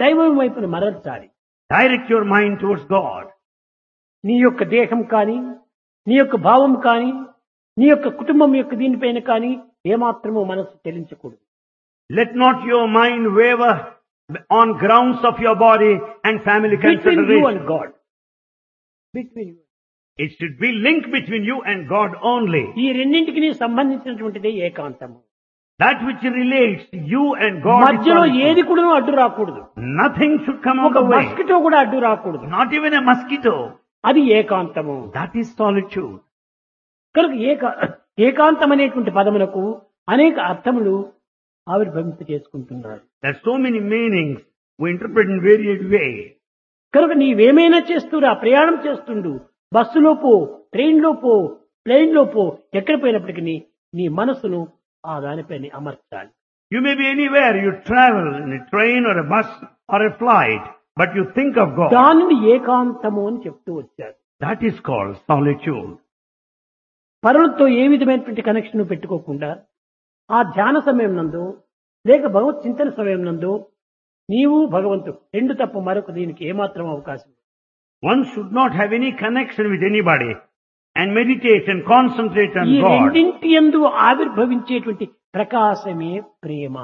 దైవం వైపున మరల్చాలి Direct your mind towards God. నీ యొక్క దేహం కానీ నీ యొక్క భావం కానీ నీ యొక్క కుటుంబం యొక్క దీనిపైన కానీ ఏమాత్రమూ మనసు చెల్లించకూడదు Let not your mind waver on grounds of your body and family between you consideration. And god between you It should be linked between you and God only. ఈ రెండింటికి సంబంధించినటువంటిదే ఏకాంతము That which relates you and God. is మధ్యలో solitude. ఏది కూడా అడ్డు రాకూడదు Nothing should come on ఒక the way. Mosquito కూడా అడ్డు రాకూడదు Not even a mosquito. అది ఏకాంతము That is solitude. కనుక ఏక ఏకాంతం అనేటువంటి పదములకు అనేక అర్థములు ఆవిర్భవింప చేసుకుంటున్నారు There are so many meanings we interpret in varied ways. కనుక నీవేమైనా చేస్తురా ప్రయాణం చేస్తుండు బస్సులో పో ట్రైన్లో పో ప్లేన్లో పో ఎక్కడ పోయినప్పటికీ నీ మనసును ఆ దానిపైన అమర్చాలి You may be anywhere. You travel in a train or a bus or a flight, but you think of God. దానిని ఏకాంతము అని చెప్తూ వచ్చారు That is called solitude. పరులతో ఏ విధమైనటువంటి కనెక్షన్ పెట్టుకోకుండా ఆ ధ్యాన సమయం నందు లేక భగవత్ చింతన సమయం నందు నీవు భగవంతుడు రెండు తప్ప మరొక దీనికి ఏమాత్రం అవకాశం లేదు. One should not have any connection with anybody and meditate and concentrate on ఈ God. రెండింటి ఎందు ఆవిర్భవించేటువంటి ప్రకాశమే ప్రేమ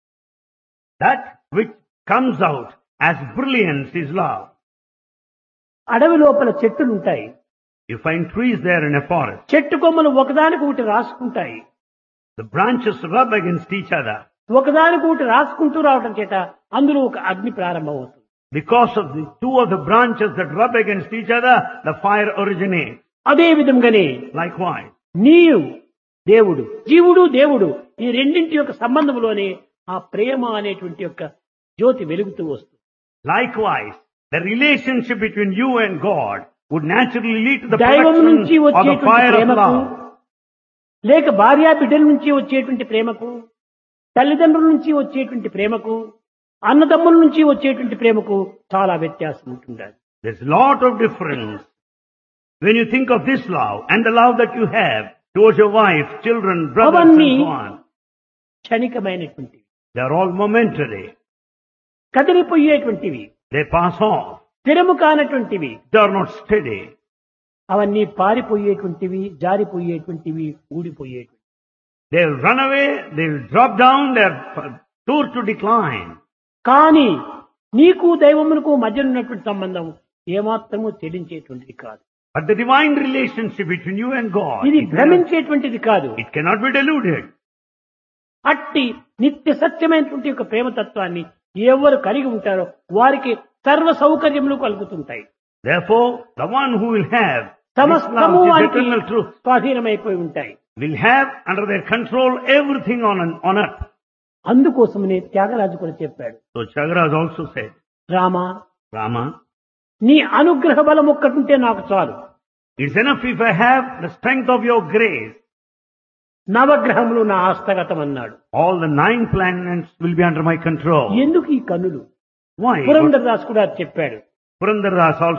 That which comes out as brilliance is love. అడవి లోపల చెట్టులు ఉంటాయి You find trees there in a forest. చెట్టు కొమ్మలు ఒకదానికి ఒకటి రాసుకుంటాయి The branches rub against each other. ఒకదానికి ఒకటి రాసుకుంటూ రావడం చేత అందులో ఒక అగ్ని ప్రారంభమవుతుంది Because of the two of the branches that rub against each other, the fire originates. అదే విధంగానే Likewise, నీవు దేవుడు జీవుడు దేవుడు ఈ రెండింటి యొక్క సంబంధంలోనే ఆ ప్రేమ అనేటువంటి యొక్క జ్యోతి వెలుగుతూ వస్తుంది likewise, the relationship between you and God would naturally lead to the దైవం నుంచి production of the వచ్చేటువంటి fire of ప్రేమకు love. లేక భార్యా బిడ్డల నుంచి వచ్చేటువంటి ప్రేమకు తల్లిదండ్రుల నుంచి వచ్చేటువంటి ప్రేమకు అన్నదమ్ముల నుంచి వచ్చేటువంటి ప్రేమకు చాలా వ్యత్యాసం ఉంటుంది There's a lot of difference when you think of this love and the love that you have towards your wife, children, brothers, and అవన్నీ so on. క్షణికమైనటువంటివి They're all momentary. కదిలిపోయేటువంటివి They pass off. స్థిరము కానటువంటివి They're not steady. అవన్నీ పారిపోయేటువంటివి జారిపోయేటువంటివి ఊడిపోయేటువంటివి They'll run away, they'll drop down, they're sure to decline. కానీ నీకు దైవమునకు మధ్య ఉన్నటువంటి సంబంధం ఏమాత్రము చెల్లించేటువంటిది కాదు But the divine relationship between you and God, ఇది it, cannot- భ్రమించేటువంటిది కాదు it cannot be deluded. అట్టి నిత్య సత్యమైనటువంటి యొక్క ప్రేమతత్వాన్ని ఎవరు కలిగి ఉంటారో వారికి సర్వ సౌకర్యములు కలుగుతుంటాయి Therefore, the one who will have this సమస్తము love, this వారికి eternal truth, స్వాధీనమైపోయి ఉంటాయి will have under their control everything on, on earth. అందుకోసమనే త్యాగరాజు కూడా చెప్పాడు So Chagraj also said, Rama Rama, నీ అనుగ్రహ బలం ఒక్కటుంటే నాకు చాలు it's enough if I have the strength of your grace. నవగ్రహములు నా హస్తగతం అన్నాడు All the nine planets will be under my control. ఎందుకు ఈ కన్నులు Why? పురంధర్ దాస్ కూడా చెప్పాడు Purandaras also